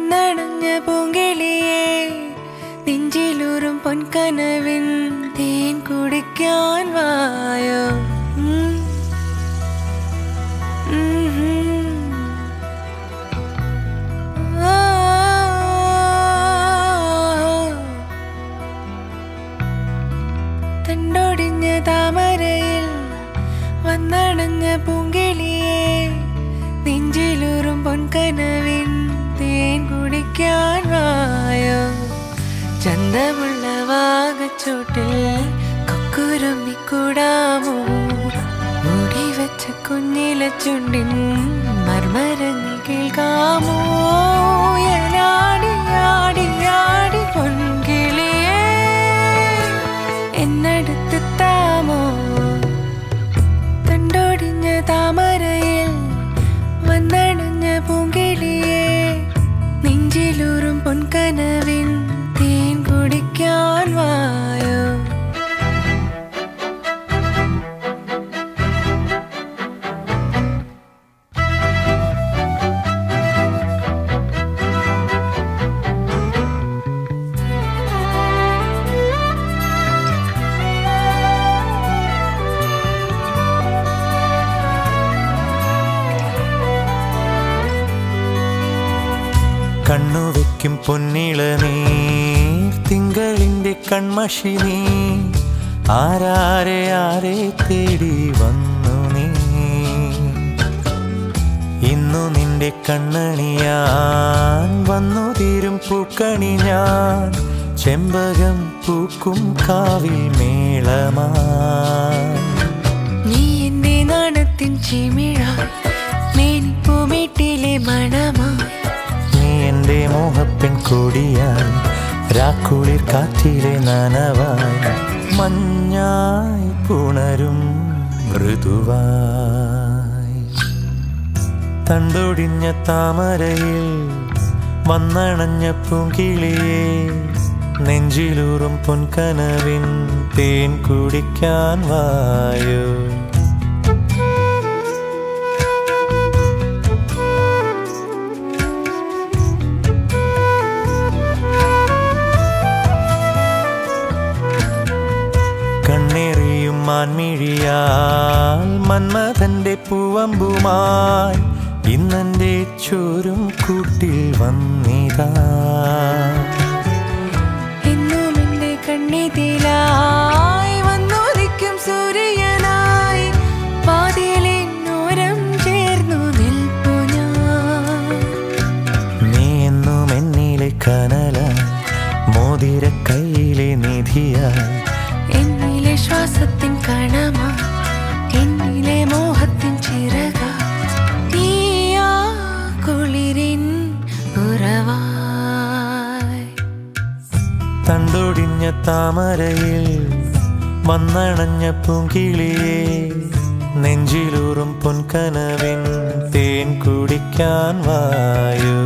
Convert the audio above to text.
വന്നടഞ്ഞ പൂങ്കിളിയെ നെഞ്ചിലൂറും പൊൻകനവിൻ തേൻ കുടിക്കാൻ വായോ ഉം. ഉം. ആ. തണ്ടൊടിഞ്ഞ താമരയിൽ വന്നടഞ്ഞ പൂങ്കിളിയെ നെഞ്ചിലൂറും പൊൻകനവിൻ തേൻ കുടിക്കാൻ വായോ ചന്തമുള്ള വാഗച്ചോട്ടിൽ കൊക്കുരുമ്മിക്കൂടാമോ മുടി വെച്ച കുഞ്ഞില ചുണ്ടിൻ മർമരങ്ങൾ കേൾക്കാമോ എലാടി ആടി ആടി പൊൻകിളിയേ എന്നടുത്തെത്താമോ തണ്ടോടിഞ്ഞ താമരയിൽ വന്നടഞ്ഞ പൂങ്കിളിയെ നെഞ്ചിലൂറും പൊൻകനവിൻ തേൻ കുടിക്കാൻ വായോ കണ്ണു വെക്കും പൊന്നിള നീ തിങ്കളിന്റെ കൺമഷി നീ ആരാരെ ആരെ തേടി വന്നു നീ ഇന്നു നിന്റെ കണ്ണണിയാൻ വന്നു തീരും പൂക്കണി ഞാൻ ചെമ്പകം പൂക്കും കാവിൽ മേളമാ നീ എന്റെ നാണത്തിൻ ചിമിഴ മേനിപ്പൂമേട്ടിലെ മണമാ നീ എൻ്റെ മോഹപ്പെൺ കൊടിയായി രാക്കുളിർ കാറ്റിലെ നനവായി മഞ്ഞായി പുണരും മൃദുവായി തണ്ടൊടിഞ്ഞ താമരയിൽ വന്നണഞ്ഞ പൂങ്കിളിയെ നെഞ്ചിലൂറും പൊൻകനവിൻ തേൻ കുടിക്കാൻ വായോ കണ്ണേറിയും മാൻമിഴിയാൽ മന്മഥന്റെ പൂവമ്പുമായി ഇന്നെന്റെ ചോരും കൂട്ടിൽ വന്നിതാ എന്നും എന്റെ കണ്ണിതിലായി വന്നുദിക്കും സൂര്യനായി പാതിയിലെന്നോരം ചേർന്നു നിൽപ്പു ഞാൻ നീ എന്നും എന്നിലെ കനലായി മോതിര കയ്യിലെ നിധിയായി എന്നിലെ ശ്വാസത്തിൻ കണമാ എന്നിലെ മോഹത്തിൻ ചിറക നീയാ കുളിരിൻ ഉറവായി തണ്ടൊടിഞ്ഞ താമരയിൽ വന്നണഞ്ഞ പൂങ്കിളിയെ നെഞ്ചിലൂറും പൊൻകനവിൻ തേൻ കുടിക്കാൻ വായോ